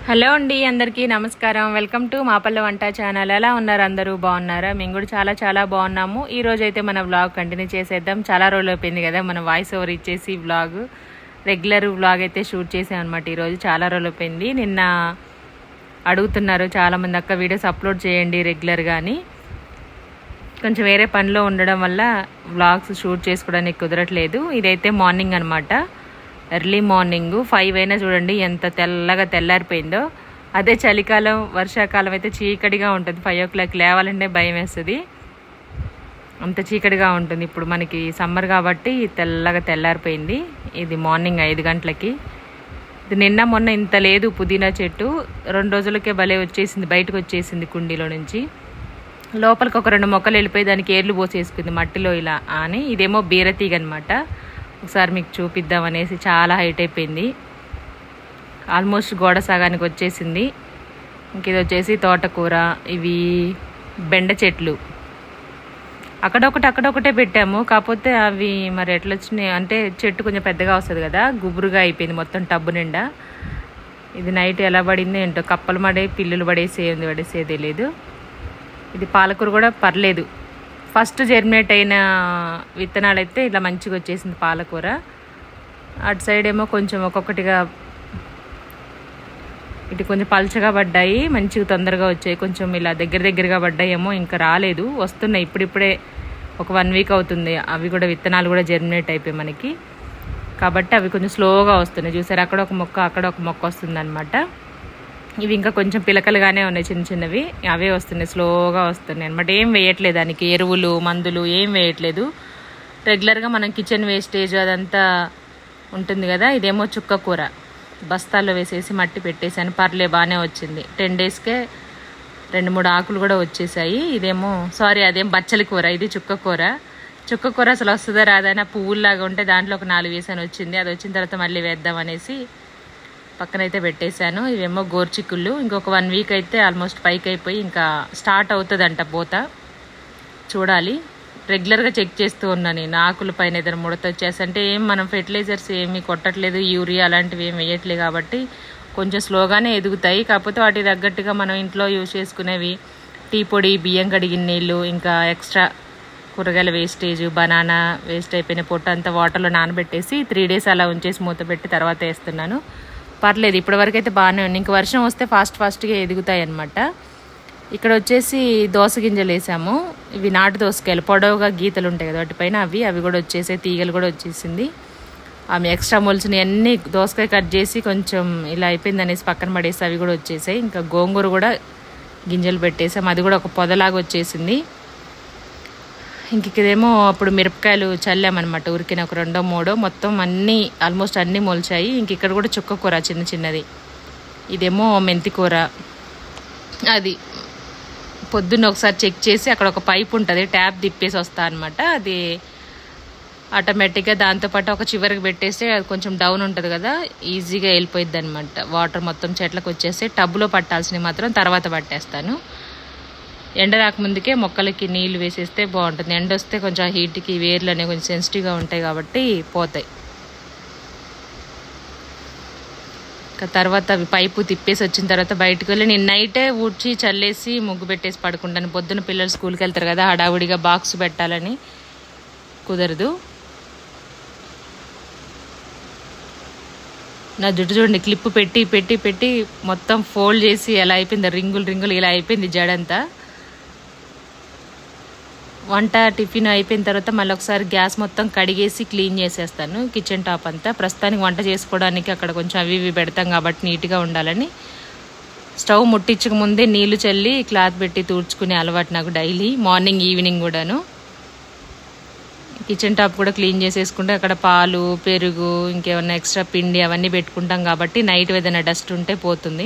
Hello అండి అందరికీ నమస్కారం వెల్కమ్ టు మాపల్ల వంట ఛానల్ ఎలా ఉన్నారు అందరూ బాగున్నారా మేము కూడా చాలా చాలా బాగున్నాము ఈ రోజు అయితే మన వ్లాగ్ కంటిన్యూ చేసేద్దాం చాలా రోజులు అయిపోయింది కదా మన వాయిస్ ఓవర్ ఇచ్చేసి వ్లాగ్ రెగ్యులర్ వ్లాగ్ అయితే షూట్ చేసాం అనమాట ఈరోజు చాలా రోజులు అయిపోయింది నిన్న అడుగుతున్నారు చాలామంది అక్క వీడియోస్ అప్లోడ్ చేయండి రెగ్యులర్గా అని కొంచెం వేరే పనిలో ఉండడం వల్ల వ్లాగ్స్ షూట్ చేసుకోవడానికి కుదరట్లేదు ఇదైతే మార్నింగ్ అనమాట ఎర్లీ మార్నింగ్ ఫైవ్ అయినా చూడండి ఎంత తెల్లగా తెల్లారిపోయిందో అదే చలికాలం వర్షాకాలం అయితే చీకటిగా ఉంటుంది ఫైవ్ ఓ క్లాక్ లేవాలంటే భయం వేస్తుంది అంత చీకటిగా ఉంటుంది ఇప్పుడు మనకి సమ్మర్ కాబట్టి తెల్లగా తెల్లారిపోయింది ఇది మార్నింగ్ ఐదు గంటలకి ఇది నిన్న మొన్న ఇంత లేదు పుదీనా చెట్టు రెండు రోజులకే భలే వచ్చేసింది బయటకు వచ్చేసింది కుండీలో నుంచి లోపలికి ఒక రెండు మొక్కలు వెళ్ళిపోయి దానికి ఏర్లు పోసేసుకుంది మట్టిలో ఇలా అని ఇదేమో బీరతీగ అనమాట ఒకసారి మీకు చూపిద్దాం అనేసి చాలా హైట్ అయిపోయింది ఆల్మోస్ట్ గోడ సగానికి వచ్చేసింది ఇంక ఇది వచ్చేసి తోటకూర ఇవి బెండ చెట్లు అక్కడొకటి అక్కడొకటే పెట్టాము కాకపోతే అవి మరి ఎట్లా వచ్చినాయి అంటే చెట్టు కొంచెం పెద్దగా వస్తుంది కదా గుబురుగా అయిపోయింది మొత్తం టబ్బు నిండా ఇది నైట్ ఎలా పడిందో ఏంటో కప్పలు పడే పిల్లులు పడేసే ఉంది పడేసే తెలియదు ఇది పాలకూర కూడా పర్లేదు ఫస్ట్ జెర్మినేట్ అయిన విత్తనాలు అయితే ఇలా మంచిగా వచ్చేసింది పాలకూర అటు సైడ్ ఏమో కొంచెం ఒక్కొక్కటిగా ఇటు కొంచెం పల్చగా పడ్డాయి మంచిగా తొందరగా వచ్చాయి కొంచెం ఇలా దగ్గర దగ్గరగా పడ్డాయేమో ఇంకా రాలేదు వస్తున్నాయి ఇప్పుడిప్పుడే ఒక వన్ వీక్ అవుతుంది అవి కూడా విత్తనాలు కూడా జెర్మినేట్ అయిపోయి మనకి కాబట్టి అవి కొంచెం స్లోగా వస్తున్నాయి చూసారు అక్కడ ఒక మొక్క అక్కడ ఒక మొక్క వస్తుంది ఇవి ఇంకా కొంచెం పిలకలుగానే ఉన్నాయి చిన్న చిన్నవి అవే వస్తున్నాయి స్లోగా వస్తున్నాయి అనమాట ఏం వేయట్లేదు దానికి ఎరువులు మందులు ఏం వేయట్లేదు రెగ్యులర్గా మనం కిచెన్ వేస్టేజ్ అదంతా ఉంటుంది కదా ఇదేమో చుక్క కూర బస్తాల్లో వేసేసి మట్టి పెట్టేసాను పర్లే బాగానే వచ్చింది టెన్ డేస్కే రెండు మూడు ఆకులు కూడా వచ్చేసాయి ఇదేమో సారీ అదేం బచ్చలి కూర ఇది చుక్క కూర చుక్క కూర అసలు వస్తుందా రాదని పువ్వుల్లాగా ఉంటే దాంట్లో ఒక నాలుగు వేసాను వచ్చింది అది వచ్చిన తర్వాత మళ్ళీ వేద్దాం అనేసి పక్కనైతే పెట్టేశాను ఇవేమో గోర్చిక్కుళ్ళు ఇంకొక వన్ వీక్ అయితే ఆల్మోస్ట్ పైకి అయిపోయి ఇంకా స్టార్ట్ అవుతుందంట పోత చూడాలి రెగ్యులర్గా చెక్ చేస్తూ ఉన్నాను నేను ఆకుల పైన ఏదైనా ముడత వచ్చేసి అంటే ఏం మనం ఫెర్టిలైజర్స్ ఏమి కొట్టట్లేదు యూరియా అలాంటివి ఏమి వేయట్లేదు కాబట్టి కొంచెం స్లోగానే ఎదుగుతాయి కాకపోతే వాటికి తగ్గట్టుగా మనం ఇంట్లో యూజ్ చేసుకునేవి టీ పొడి బియ్యం కడిగిన నీళ్ళు ఇంకా ఎక్స్ట్రా కూరగాయల వేస్టేజ్ బనానా వేస్ట్ అయిపోయిన పొట్టు అంతా వాటర్లో నానబెట్టేసి త్రీ డేస్ అలా ఉంచేసి మూత పెట్టి తర్వాత వేస్తున్నాను పర్లేదు ఇప్పటివరకు అయితే బాగానే ఉంది ఇంక వర్షం వస్తే ఫాస్ట్ ఫాస్ట్గా ఎదుగుతాయి అనమాట ఇక్కడ వచ్చేసి దోస గింజలు వేసాము ఇవి నాటు దోసకాయలు పొడవుగా గీతలు ఉంటాయి కదా వాటిపైన అవి అవి కూడా వచ్చేసాయి తీగలు కూడా వచ్చేసింది ఆమె ఎక్స్ట్రా మొలిచినవి అన్నీ దోసకాయ కట్ చేసి కొంచెం ఇలా అయిపోయింది అనేసి పక్కన పడేసి అవి కూడా వచ్చేసాయి ఇంకా గోంగూర కూడా గింజలు పెట్టేసాం అది కూడా ఒక పొదలాగా వచ్చేసింది ఇంక ఇదేమో అప్పుడు మిరపకాయలు చల్లామన్నమాట ఉరికిన ఒక రెండో మూడో మొత్తం అన్నీ ఆల్మోస్ట్ అన్నీ మొలిచాయి ఇంక ఇక్కడ కూడా చుక్క కూర చిన్న చిన్నది ఇదేమో మెంతి కూర అది పొద్దున్న ఒకసారి చెక్ చేసి అక్కడ ఒక పైప్ ఉంటుంది ట్యాప్ తిప్పేసి వస్తా అనమాట అది ఆటోమేటిక్గా దాంతోపాటు ఒక చివరికి పెట్టేస్తే అది కొంచెం డౌన్ ఉంటుంది కదా ఈజీగా వెళ్ళిపోయిద్ది అనమాట వాటర్ మొత్తం చెట్లకు వచ్చేస్తే టబ్లో పట్టాల్సినవి మాత్రం తర్వాత పట్టేస్తాను ఎండ రాకముందుకే మొక్కలకి నీళ్లు వేసేస్తే బాగుంటుంది ఎండ వస్తే కొంచెం హీట్కి వేర్లు అనేవి కొంచెం సెన్సిటివ్గా ఉంటాయి కాబట్టి పోతాయి తర్వాత అవి పైపు తిప్పేసి వచ్చిన తర్వాత బయటకు వెళ్ళి నేను నైటే ఊడ్చి చల్లేసి ముగ్గు పెట్టేసి పడుకుంటాను పొద్దున పిల్లలు స్కూల్కి వెళ్తారు కదా హడావుడిగా బాక్స్ పెట్టాలని కుదరదు నా జుట్టు చూడండి క్లిప్ పెట్టి పెట్టి పెట్టి మొత్తం ఫోల్డ్ చేసి ఎలా అయిపోయింది రింగులు రింగులు ఇలా అయిపోయింది జడంతా వంట టిఫిన్ అయిపోయిన తర్వాత మళ్ళీ ఒకసారి గ్యాస్ మొత్తం కడిగేసి క్లీన్ చేసేస్తాను కిచెన్ టాప్ అంతా ప్రస్తుతానికి వంట చేసుకోవడానికి అక్కడ కొంచెం అవి ఇవి పెడతాం కాబట్టి నీట్గా ఉండాలని స్టవ్ ముట్టించక ముందే నీళ్లు చల్లి క్లాత్ పెట్టి తూడ్చుకునే అలవాటు నాకు డైలీ మార్నింగ్ ఈవినింగ్ కూడాను కిచెన్ టాప్ కూడా క్లీన్ చేసేసుకుంటే అక్కడ పాలు పెరుగు ఇంకేమన్నా ఎక్స్ట్రా పిండి అవన్నీ పెట్టుకుంటాం కాబట్టి నైట్ ఏదైనా డస్ట్ ఉంటే పోతుంది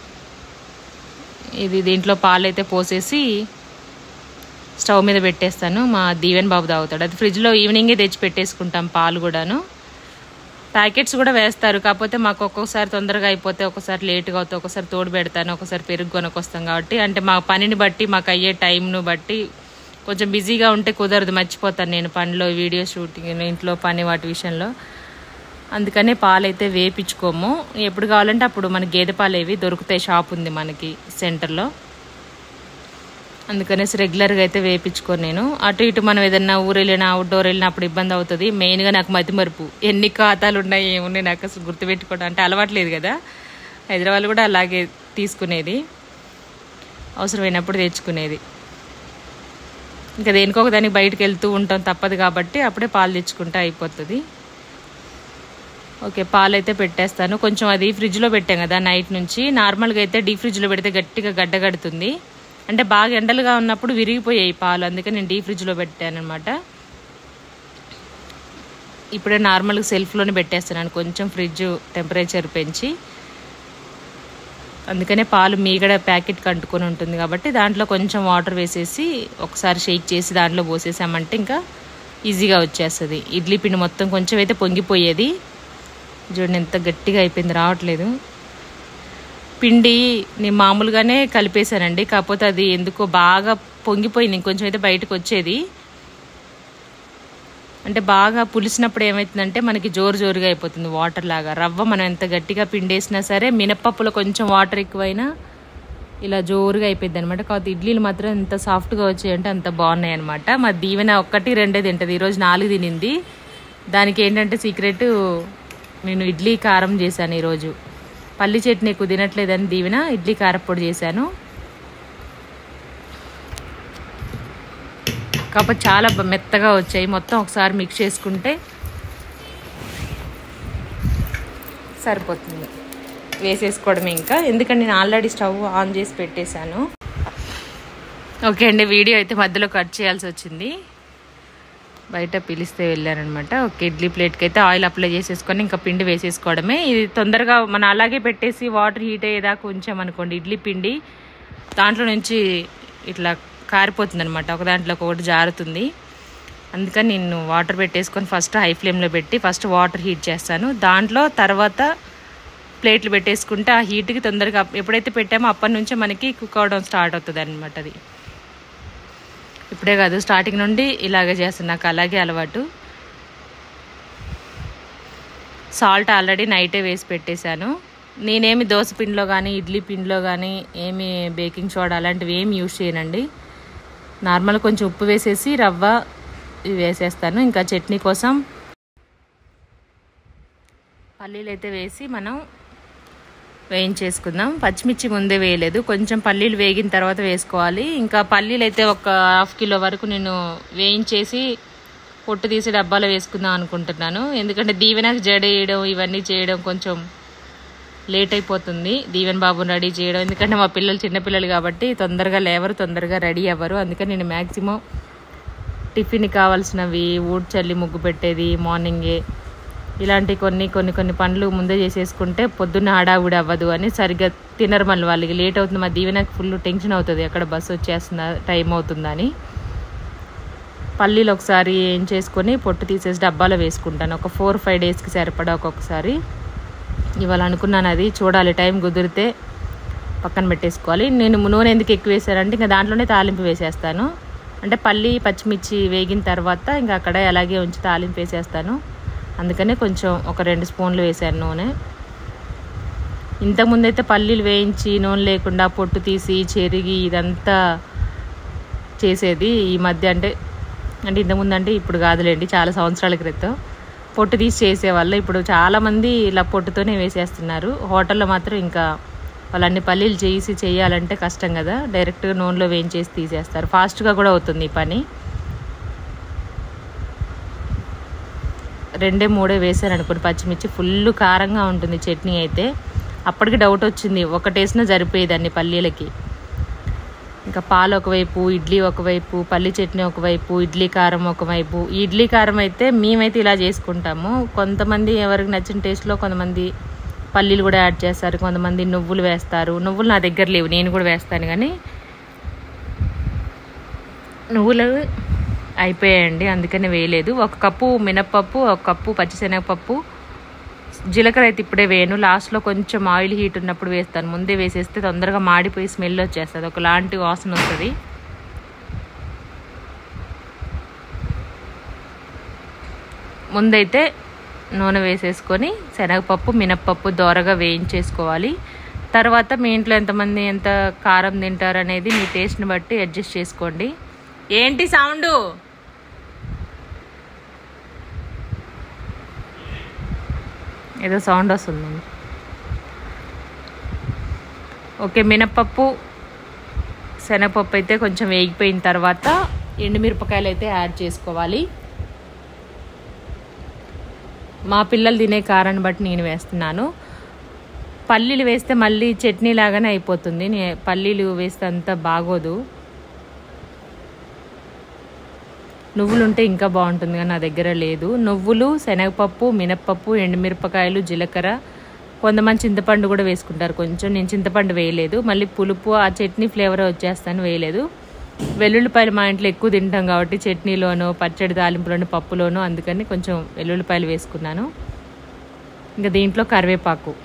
ఇది దీంట్లో పాలు అయితే పోసేసి స్టవ్ మీద పెట్టేస్తాను మా దీవెన్ బాబు తాగుతాడు అది ఫ్రిడ్జ్లో ఈవినింగే తెచ్చి పెట్టేసుకుంటాం పాలు కూడాను ప్యాకెట్స్ కూడా వేస్తారు కాకపోతే మాకు ఒక్కొక్కసారి తొందరగా అయిపోతే ఒకసారి లేట్గా అవుతాయి ఒకసారి తోడు పెడతాను ఒకసారి పెరుగు కొనుక్కొస్తాం కాబట్టి అంటే మా పనిని బట్టి మాకు అయ్యే టైంను బట్టి కొంచెం బిజీగా ఉంటే కుదరదు మర్చిపోతాను నేను పనిలో వీడియో షూటింగ్ ఇంట్లో పని వాటి విషయంలో అందుకనే పాలు అయితే వేపించుకోము ఎప్పుడు కావాలంటే అప్పుడు మన గేదె పాలు ఏవి దొరుకుతాయి షాప్ ఉంది మనకి సెంటర్లో అందుకనేసి రెగ్యులర్గా అయితే వేపించుకోను నేను అటు ఇటు మనం ఏదన్నా ఊరు వెళ్ళినా అవుట్డోర్ వెళ్ళినా అప్పుడు ఇబ్బంది అవుతుంది మెయిన్గా నాకు మతిమరుపు ఎన్ని ఖాతాలు ఉన్నాయి ఏమున్నాయి నాకు అసలు గుర్తుపెట్టుకోవడం అంటే అలవాట్లేదు కదా హైదరాబాద్ కూడా అలాగే తీసుకునేది అవసరమైనప్పుడు తెచ్చుకునేది ఇంకా దేనికో ఒక దానికి బయటకు వెళ్తూ ఉంటాం తప్పదు కాబట్టి అప్పుడే పాలు తెచ్చుకుంటే అయిపోతుంది ఓకే పాలు అయితే పెట్టేస్తాను కొంచెం అది ఫ్రిడ్జ్లో పెట్టాం కదా నైట్ నుంచి నార్మల్గా అయితే డీ ఫ్రిడ్జ్లో పెడితే గట్టిగా గడ్డ కడుతుంది అంటే బాగా ఎండలుగా ఉన్నప్పుడు విరిగిపోయాయి పాలు అందుకని నేను డీ ఫ్రిడ్జ్లో పెట్టాను అనమాట ఇప్పుడే నార్మల్గా సెల్ఫ్లోనే పెట్టేస్తున్నాను కొంచెం ఫ్రిడ్జ్ టెంపరేచర్ పెంచి అందుకనే పాలు మీగడ ప్యాకెట్ కంటుకొని ఉంటుంది కాబట్టి దాంట్లో కొంచెం వాటర్ వేసేసి ఒకసారి షేక్ చేసి దాంట్లో పోసేసామంటే ఇంకా ఈజీగా వచ్చేస్తుంది ఇడ్లీ పిండి మొత్తం కొంచెం అయితే పొంగిపోయేది చూడండి ఎంత గట్టిగా అయిపోయింది రావట్లేదు పిండి నేను మామూలుగానే కలిపేశానండి కాకపోతే అది ఎందుకో బాగా పొంగిపోయింది ఇంకొంచెం అయితే బయటకు వచ్చేది అంటే బాగా పులిసినప్పుడు ఏమవుతుందంటే మనకి జోరు జోరుగా అయిపోతుంది వాటర్ లాగా రవ్వ మనం ఎంత గట్టిగా పిండేసినా సరే మినప్పప్పులో కొంచెం వాటర్ ఎక్కువైనా ఇలా జోరుగా అయిపోయింది అనమాట కాకపోతే ఇడ్లీలు మాత్రం ఎంత సాఫ్ట్గా వచ్చాయంటే అంత బాగున్నాయి అనమాట మా దీవెన ఒక్కటి రెండే తింటది ఈరోజు నాలుగు తినింది దానికి ఏంటంటే సీక్రెట్ నేను ఇడ్లీ కారం చేశాను ఈరోజు పల్లి చట్నీ ఎక్కువ తినట్లేదని దీవెన ఇడ్లీ కారప్పొడి చేశాను కాకపోతే చాలా బ- మెత్తగా వచ్చాయి మొత్తం ఒకసారి మిక్స్ చేసుకుంటే సరిపోతుంది వేసేసుకోవడమే ఇంకా ఎందుకంటే నేను ఆల్రెడీ స్టవ్ ఆన్ చేసి పెట్టేశాను ఓకే అండి వీడియో అయితే మధ్యలో కట్ చేయాల్సి వచ్చింది బయట పిలిస్తే వెళ్ళానమాట ఒక ఇడ్లీ ప్లేట్కి అయితే ఆయిల్ అప్లై చేసేసుకొని ఇంకా పిండి వేసేసుకోవడమే ఇది తొందరగా మనం అలాగే పెట్టేసి వాటర్ హీట్ అయ్యేదాకా ఉంచామనుకోండి ఇడ్లీ పిండి దాంట్లో నుంచి ఇట్లా కారిపోతుంది అనమాట ఒక దాంట్లో ఒకటి జారుతుంది అందుకని నేను వాటర్ పెట్టేసుకొని ఫస్ట్ హై ఫ్లేమ్లో పెట్టి ఫస్ట్ వాటర్ హీట్ చేస్తాను దాంట్లో తర్వాత ప్లేట్లు పెట్టేసుకుంటే ఆ హీట్కి తొందరగా ఎప్పుడైతే పెట్టామో అప్పటి నుంచే మనకి కుక్ అవడం స్టార్ట్ అవుతుంది అనమాట అది ఇప్పుడే కాదు స్టార్టింగ్ నుండి ఇలాగే చేస్తాను నాకు అలాగే అలవాటు సాల్ట్ ఆల్రెడీ నైటే వేసి పెట్టేశాను నేనేమి దోశ పిండిలో కానీ ఇడ్లీ పిండిలో కానీ ఏమి బేకింగ్ సోడా అలాంటివి ఏమి యూజ్ చేయనండి నార్మల్ కొంచెం ఉప్పు వేసేసి రవ్వ ఇవి వేసేస్తాను ఇంకా చట్నీ కోసం పల్లీలు అయితే వేసి మనం వేయించేసుకుందాం పచ్చిమిర్చి ముందే వేయలేదు కొంచెం పల్లీలు వేగిన తర్వాత వేసుకోవాలి ఇంకా పల్లీలు అయితే ఒక హాఫ్ కిలో వరకు నేను వేయించేసి పొట్టు తీసి డబ్బాలో వేసుకుందాం అనుకుంటున్నాను ఎందుకంటే దీవెనకు జడేయడం ఇవన్నీ చేయడం కొంచెం లేట్ అయిపోతుంది దీవెన్ బాబుని రెడీ చేయడం ఎందుకంటే మా పిల్లలు చిన్నపిల్లలు కాబట్టి తొందరగా లేవరు తొందరగా రెడీ అవ్వరు అందుకని నేను మ్యాక్సిమం టిఫిన్ కావాల్సినవి ఊడ్ చల్లి ముగ్గు పెట్టేది మార్నింగే ఇలాంటి కొన్ని కొన్ని కొన్ని పనులు ముందే చేసేసుకుంటే పొద్దున్న హడావుడి అవ్వదు అని సరిగ్గా తినరు మళ్ళీ వాళ్ళకి లేట్ అవుతుంది మా దీవెనకు ఫుల్ టెన్షన్ అవుతుంది ఎక్కడ బస్సు వచ్చేస్తుందా టైం అవుతుందని పల్లీలు ఒకసారి ఏం చేసుకొని పొట్టు తీసేసి డబ్బాలో వేసుకుంటాను ఒక ఫోర్ ఫైవ్ డేస్కి సరిపడా ఒక్కొక్కసారి ఇవాళ అనుకున్నాను అది చూడాలి టైం కుదిరితే పక్కన పెట్టేసుకోవాలి నేను నూనె ఎందుకు ఎక్కువ వేసానంటే ఇంకా దాంట్లోనే తాలింపు వేసేస్తాను అంటే పల్లి పచ్చిమిర్చి వేగిన తర్వాత ఇంకా అక్కడ అలాగే ఉంచి తాలింపు వేసేస్తాను అందుకనే కొంచెం ఒక రెండు స్పూన్లు వేసాను నూనె ఇంతకుముందు అయితే పల్లీలు వేయించి నూనె లేకుండా పొట్టు తీసి చెరిగి ఇదంతా చేసేది ఈ మధ్య అంటే అంటే ఇంతకుముందు అంటే ఇప్పుడు కాదులేండి చాలా సంవత్సరాల క్రితం పొట్టు తీసి చేసేవాళ్ళు ఇప్పుడు చాలామంది ఇలా పొట్టుతోనే వేసేస్తున్నారు హోటల్లో మాత్రం ఇంకా వాళ్ళు అన్ని పల్లీలు చేసి చేయాలంటే కష్టం కదా డైరెక్ట్గా నూనెలో వేయించేసి తీసేస్తారు ఫాస్ట్గా కూడా అవుతుంది ఈ పని రెండే మూడే వేసాను అనుకోండి పచ్చిమిర్చి ఫుల్ కారంగా ఉంటుంది చట్నీ అయితే అప్పటికి డౌట్ వచ్చింది ఒకటి వేసినా సరిపోయేది అన్ని పల్లీలకి ఇంకా పాలు ఒకవైపు ఇడ్లీ ఒకవైపు పల్లి చట్నీ ఒకవైపు ఇడ్లీ కారం ఒకవైపు ఈ ఇడ్లీ కారం అయితే మేమైతే ఇలా చేసుకుంటాము కొంతమంది ఎవరికి నచ్చిన టేస్ట్లో కొంతమంది పల్లీలు కూడా యాడ్ చేస్తారు కొంతమంది నువ్వులు వేస్తారు నువ్వులు నా దగ్గర లేవు నేను కూడా వేస్తాను కానీ నువ్వులు అయిపోయాయండి అందుకని వేయలేదు ఒక కప్పు మినప్పప్పు ఒక కప్పు పచ్చిశనగపప్పు జీలకర్ర అయితే ఇప్పుడే వేయను లాస్ట్లో కొంచెం ఆయిల్ హీట్ ఉన్నప్పుడు వేస్తాను ముందే వేసేస్తే తొందరగా మాడిపోయి స్మెల్ వచ్చేస్తుంది ఒకలాంటి వాసన వస్తుంది ముందైతే నూనె వేసేసుకొని శనగపప్పు మినప్పప్పు దోరగా వేయించేసుకోవాలి తర్వాత మీ ఇంట్లో ఎంతమంది ఎంత కారం తింటారు అనేది మీ టేస్ట్ని బట్టి అడ్జస్ట్ చేసుకోండి ఏంటి సౌండ్ ఏదో సౌండ్ వస్తుంది ఓకే మినప్పప్పు శనగపప్పు అయితే కొంచెం వేగిపోయిన తర్వాత ఎండుమిరపకాయలు అయితే యాడ్ చేసుకోవాలి మా పిల్లలు తినే కారాన్ని బట్టి నేను వేస్తున్నాను పల్లీలు వేస్తే మళ్ళీ చట్నీ లాగానే అయిపోతుంది నే- పల్లీలు వేస్తే అంత బాగోదు నువ్వులు ఉంటే ఇంకా బాగుంటుంది కానీ నా దగ్గర లేదు నువ్వులు శనగపప్పు మినప్పప్పు ఎండుమిరపకాయలు జీలకర్ర కొంతమంది చింతపండు కూడా వేసుకుంటారు కొంచెం నేను చింతపండు వేయలేదు మళ్ళీ పులుపు ఆ చట్నీ ఫ్లేవర్ వచ్చేస్తాను వేయలేదు వెల్లుల్లిపాయలు మా ఇంట్లో ఎక్కువ తింటాం కాబట్టి చట్నీలోనో పచ్చడి తాలింపులోనో పప్పులోనో అందుకని కొంచెం వెల్లుల్లిపాయలు వేసుకున్నాను ఇంకా దీంట్లో కరివేపాకు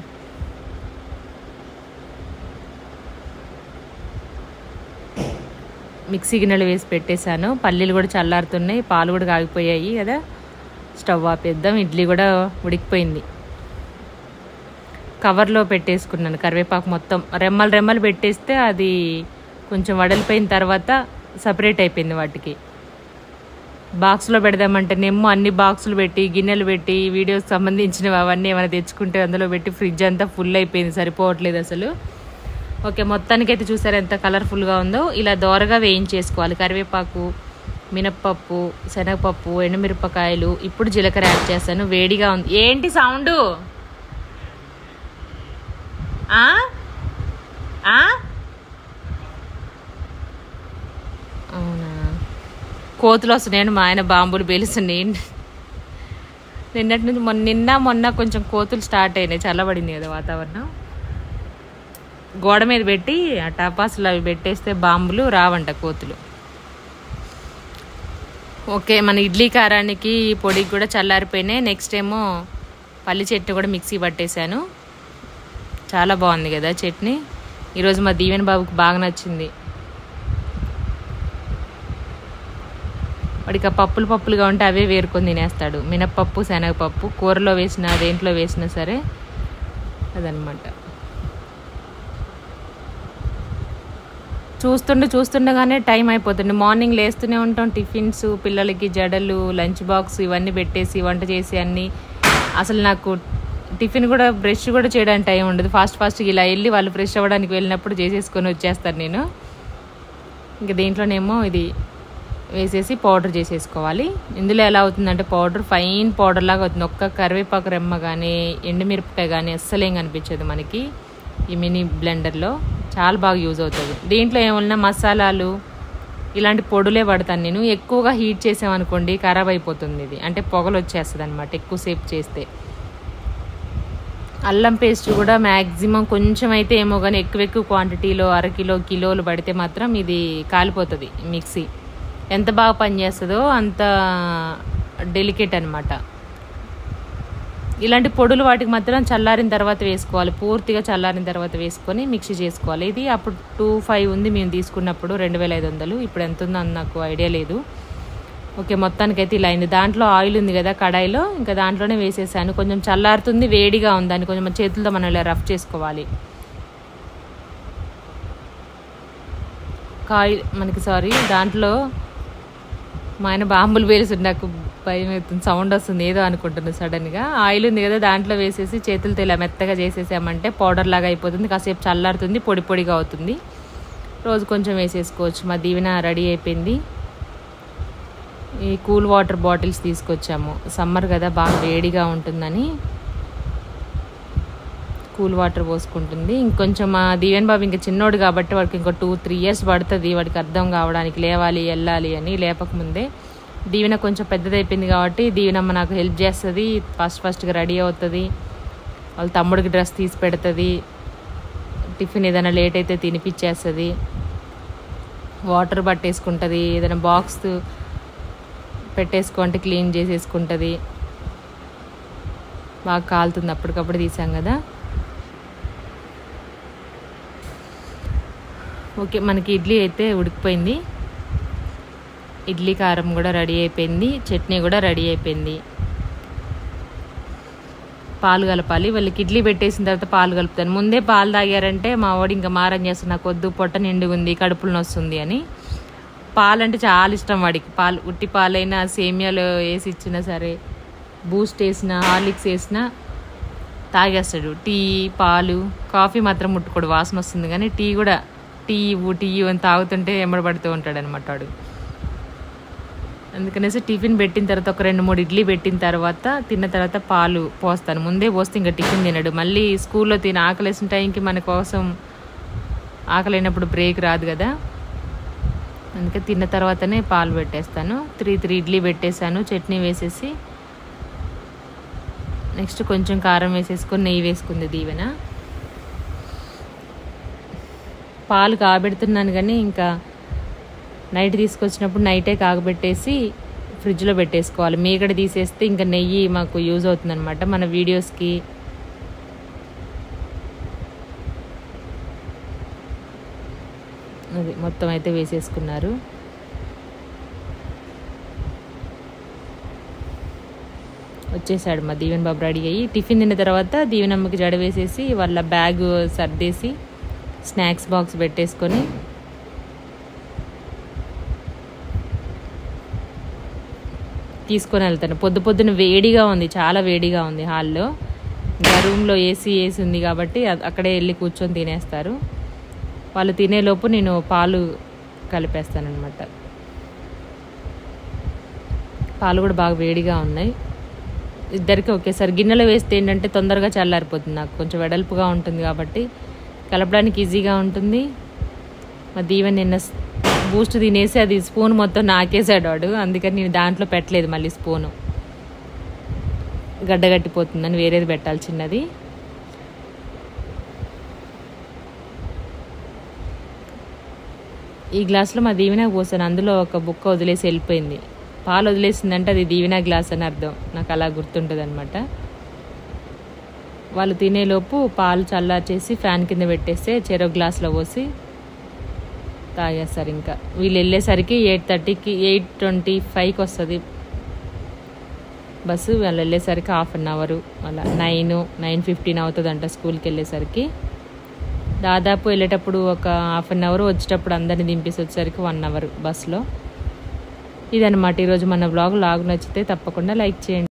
మిక్సీ గిన్నెలు వేసి పెట్టేశాను పల్లీలు కూడా చల్లారుతున్నాయి పాలు కూడా కాగిపోయాయి కదా స్టవ్ ఆపేద్దాం ఇడ్లీ కూడా ఉడికిపోయింది కవర్లో పెట్టేసుకున్నాను కరివేపాకు మొత్తం రెమ్మలు రెమ్మలు పెట్టేస్తే అది కొంచెం వడలిపోయిన తర్వాత సపరేట్ అయిపోయింది వాటికి బాక్స్లో పెడదామంటేనేమో అన్ని బాక్సులు పెట్టి గిన్నెలు పెట్టి వీడియోస్ సంబంధించినవి అవన్నీ ఏమైనా తెచ్చుకుంటే అందులో పెట్టి ఫ్రిడ్జ్ అంతా ఫుల్ అయిపోయింది సరిపోవట్లేదు అసలు ఓకే మొత్తానికి అయితే చూసారు ఎంత కలర్ఫుల్గా ఉందో ఇలా దోరగా వేయించేసుకోవాలి కరివేపాకు మినప్పప్పు శనగపప్పు ఎండుమిరపకాయలు ఇప్పుడు జీలకర్ర యాడ్ చేస్తాను వేడిగా ఉంది ఏంటి సౌండు ఆ? ఆ? అవునా కోతులు వస్తున్నాయని మా ఆయన బాంబులు పేలుస్తున్నాయి నిన్నటి నుంచి మొన్న నిన్న మొన్న కొంచెం కోతులు స్టార్ట్ అయినాయి చల్లబడింది కదా వాతావరణం గోడ మీద పెట్టి ఆ టపాసులు అవి పెట్టేస్తే బాంబులు రావంట కోతులు ఓకే మన ఇడ్లీ కారానికి పొడికి కూడా చల్లారిపోయినాయి నెక్స్ట్ ఏమో పల్లి చట్నీ కూడా మిక్సీ పట్టేశాను చాలా బాగుంది కదా చట్నీ ఈరోజు మా దీవెన బాబుకి బాగా నచ్చింది వాడికి ఆ పప్పులు పప్పులుగా ఉంటే అవే వేరుకొని తినేస్తాడు మినప్పప్పు శనగపప్పు కూరలో వేసిన దేంట్లో వేసినా సరే అదనమాట చూస్తుండే చూస్తుండగానే టైం అయిపోతుంది మార్నింగ్ లేస్తూనే ఉంటాం టిఫిన్స్ పిల్లలకి జడలు లంచ్ బాక్స్ ఇవన్నీ పెట్టేసి వంట చేసి అన్నీ అసలు నాకు టిఫిన్ కూడా బ్రష్ కూడా చేయడానికి టైం ఉండదు ఫాస్ట్ ఫాస్ట్గా ఇలా వెళ్ళి వాళ్ళు ఫ్రెష్ అవ్వడానికి వెళ్ళినప్పుడు చేసేసుకొని వచ్చేస్తాను నేను ఇంకా దీంట్లోనేమో ఇది వేసేసి పౌడర్ చేసేసుకోవాలి ఇందులో ఎలా అవుతుందంటే పౌడర్ ఫైన్ పౌడర్ లాగా అవుతుంది ఒక్క కరివేపాకు రెమ్మ కానీ ఎండుమిరపకాయ కానీ అస్సలేం కనిపించదు మనకి ఈ మినీ బ్లెండర్లో చాలా బాగా యూజ్ అవుతుంది దీంట్లో ఏమన్నా మసాలాలు ఇలాంటి పొడులే పడతాను నేను ఎక్కువగా హీట్ చేసామనుకోండి ఖరాబ్ అయిపోతుంది ఇది అంటే పొగలు వచ్చేస్తుంది అనమాట ఎక్కువసేపు చేస్తే అల్లం పేస్ట్ కూడా మ్యాక్సిమం కొంచెం అయితే ఏమో కానీ ఎక్కువ ఎక్కువ క్వాంటిటీలో అరకిలో కిలోలు పడితే మాత్రం ఇది కాలిపోతుంది మిక్సీ ఎంత బాగా పనిచేస్తుందో అంత డెలికేట్ అనమాట ఇలాంటి పొడులు వాటికి మాత్రం చల్లారిన తర్వాత వేసుకోవాలి పూర్తిగా చల్లారిన తర్వాత వేసుకొని మిక్సీ చేసుకోవాలి ఇది అప్పుడు టూ ఫైవ్ ఉంది మేము తీసుకున్నప్పుడు రెండు వేల ఐదు వందలు ఇప్పుడు ఎంత ఉందో అని నాకు ఐడియా లేదు ఓకే మొత్తానికైతే ఇలా అయింది దాంట్లో ఆయిల్ ఉంది కదా కడాయిలో ఇంకా దాంట్లోనే వేసేసాను కొంచెం చల్లారుతుంది వేడిగా ఉంది దాన్ని కొంచెం మన చేతులతో మనం ఇలా రఫ్ చేసుకోవాలి కాయి మనకి సారీ దాంట్లో మా ఆయన బాంబులు వేలుస్తుంది నాకు భయం అవుతుంది సౌండ్ వస్తుంది ఏదో అనుకుంటున్నాను సడన్గా ఆయిల్ ఉంది కదా దాంట్లో వేసేసి చేతులతో ఇలా మెత్తగా చేసేసామంటే పౌడర్ లాగా అయిపోతుంది కాసేపు చల్లారుతుంది పొడి పొడిగా అవుతుంది రోజు కొంచెం వేసేసుకోవచ్చు మా దీవెన రెడీ అయిపోయింది ఈ కూల్ వాటర్ బాటిల్స్ తీసుకొచ్చాము సమ్మర్ కదా బాగా వేడిగా ఉంటుందని కూల్ వాటర్ పోసుకుంటుంది ఇంకొంచెం మా దీవెన్ బాబు ఇంకా చిన్నోడు కాబట్టి వాడికి ఇంకో టూ త్రీ ఇయర్స్ పడుతుంది వాడికి అర్థం కావడానికి లేవాలి వెళ్ళాలి అని లేపకముందే దీవెన కొంచెం పెద్దదైపోయింది కాబట్టి దీవెనమ్మ నాకు హెల్ప్ చేస్తుంది ఫస్ట్ ఫస్ట్గా రెడీ అవుతుంది వాళ్ళ తమ్ముడికి డ్రెస్ తీసి పెడుతుంది టిఫిన్ ఏదైనా లేట్ అయితే తినిపించేస్తుంది వాటర్ పట్టేసుకుంటుంది ఏదైనా బాక్స్ పెట్టేసుకుంటే క్లీన్ చేసేసుకుంటుంది బాగా కాలుతుంది అప్పటికప్పుడు తీసాం కదా ఓకే మనకి ఇడ్లీ అయితే ఉడికిపోయింది ఇడ్లీ కారం కూడా రెడీ అయిపోయింది చట్నీ కూడా రెడీ అయిపోయింది పాలు కలపాలి వాళ్ళకి ఇడ్లీ పెట్టేసిన తర్వాత పాలు కలుపుతాను ముందే పాలు తాగారంటే మా వాడు ఇంకా మారం చేస్తాను నాకు వద్దు పొట్ట నిండుగా ఉంది కడుపులో వస్తుంది అని పాలు అంటే చాలా ఇష్టం వాడికి పాలు ఉట్టి పాలైనా సేమియాలో వేసి ఇచ్చినా సరే బూస్ట్ వేసినా హార్లిక్స్ వేసినా తాగేస్తాడు టీ పాలు కాఫీ మాత్రం ముట్టుకోడు వాసన వస్తుంది కానీ టీ కూడా టీ ఇవ్వు టీ ఇవ్వు అని తాగుతుంటే ఎంబడబడుతూ ఉంటాడు అనమాట వాడు అందుకనేసి టిఫిన్ పెట్టిన తర్వాత ఒక రెండు మూడు ఇడ్లీ పెట్టిన తర్వాత తిన్న తర్వాత పాలు పోస్తాను ముందే పోస్తే ఇంకా టిఫిన్ తినడు మళ్ళీ స్కూల్లో తిని ఆకలేసిన టైంకి మన కోసం ఆకలైనప్పుడు బ్రేక్ రాదు కదా అందుకే తిన్న తర్వాతనే పాలు పెట్టేస్తాను త్రీ త్రీ ఇడ్లీ పెట్టేశాను చట్నీ వేసేసి నెక్స్ట్ కొంచెం కారం వేసేసుకొని నెయ్యి వేసుకుంది దీవెన పాలు కాబెడుతున్నాను కానీ ఇంకా నైట్ తీసుకొచ్చినప్పుడు నైటే కాగబెట్టేసి ఫ్రిడ్జ్లో పెట్టేసుకోవాలి మీగడ తీసేస్తే ఇంకా నెయ్యి మాకు యూజ్ అవుతుంది అనమాట మన వీడియోస్కి అది మొత్తం అయితే వేసేసుకున్నారు వచ్చేసాడు మా దీవెన్ బాబు రెడీ అయ్యి టిఫిన్ తిన్న తర్వాత దీవెనమ్మకి జడ వేసేసి వాళ్ళ బ్యాగ్ సర్దేసి స్నాక్స్ బాక్స్ పెట్టేసుకొని తీసుకొని వెళ్తాను పొద్దు పొద్దున వేడిగా ఉంది చాలా వేడిగా ఉంది హాల్లో ఇంకా రూమ్లో ఏసీ ఏసీ ఉంది కాబట్టి అ- అక్కడే వెళ్ళి కూర్చొని తినేస్తారు వాళ్ళు తినేలోపు నేను పాలు కలిపేస్తానమాట పాలు కూడా బాగా వేడిగా ఉన్నాయి ఇద్దరికి ఒకేసారి గిన్నెలో వేస్తే ఏంటంటే తొందరగా చల్లారిపోతుంది నాకు కొంచెం వెడల్పుగా ఉంటుంది కాబట్టి కలపడానికి ఈజీగా ఉంటుంది మా దీవెన్ నిన్న స్- బూస్ట్ తినేసి అది స్పూన్ మొత్తం నాకేసాడు వాడు అందుకని నేను దాంట్లో పెట్టలేదు మళ్ళీ స్పూను గడ్డగట్టిపోతుందని వేరేది పెట్టాలి చిన్నది ఈ గ్లాస్లో మా దీవెన పోసాను అందులో ఒక బుక్క వదిలేసి వెళ్ళిపోయింది పాలు వదిలేసిందంటే అది దీవెన గ్లాస్ అని అర్థం నాకు అలా గుర్తుంటుంది అనమాట వాళ్ళు తినేలోపు పాలు చల్లార్చేసి ఫ్యాన్ కింద పెట్టేస్తే చెరో గ్లాస్లో పోసి తాగేస్తారు ఇంకా వీళ్ళు వెళ్ళేసరికి ఎయిట్ థర్టీకి ఎయిట్ ట్వంటీ ఫైవ్కి వస్తుంది బస్సు వాళ్ళు వెళ్ళేసరికి హాఫ్ అన్ అవరు అలా నైన్ నైన్ ఫిఫ్టీన్ అవుతుంది అంట స్కూల్కి వెళ్ళేసరికి దాదాపు వెళ్ళేటప్పుడు ఒక హాఫ్ అన్ అవర్ వచ్చేటప్పుడు అందరిని దింపేసి వచ్చేసరికి వన్ అవర్ బస్సులో ఇదన్నమాట ఈరోజు మన బ్లాగ్ లాగ్ నచ్చితే తప్పకుండా లైక్ చేయండి